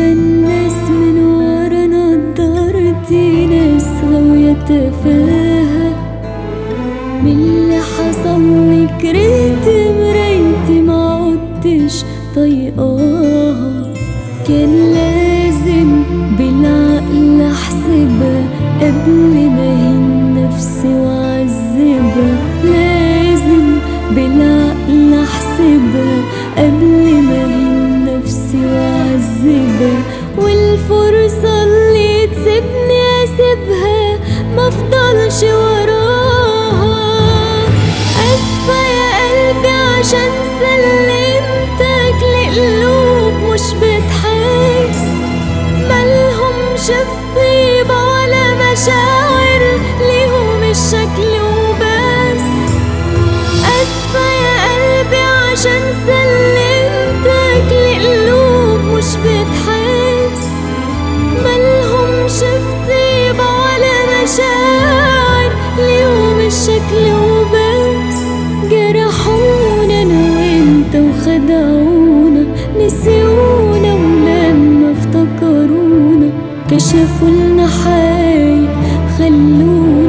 الناس من ورا نضارتي ناس غاوية تفاهة من اللي حصل كرهت مرايتي ما عدتش طايقاها كان لازم بالعقل احسبها قبل ما اهين نفسي واعذبها لازم بالعقل احسبها قبل ما اهين نفسي واعذبها والفرصة اللي تسيبني اسيبها ما افضلش وراها اسفة يا قلبي عشان سلمتك لقلوب مش بتحس مالهمش في طيبة ولا مشاعر ليهم الشكل وبس اسفة يا قلبي عشان سلمتك لقلوب مش بتحس مالهمش في طيبة ولا مشاعر ليهم الشكل وبس جرحونا انا وانت وخدعونا نسيونا ولما افتكرونا كشفوا لنا حاجة خلونا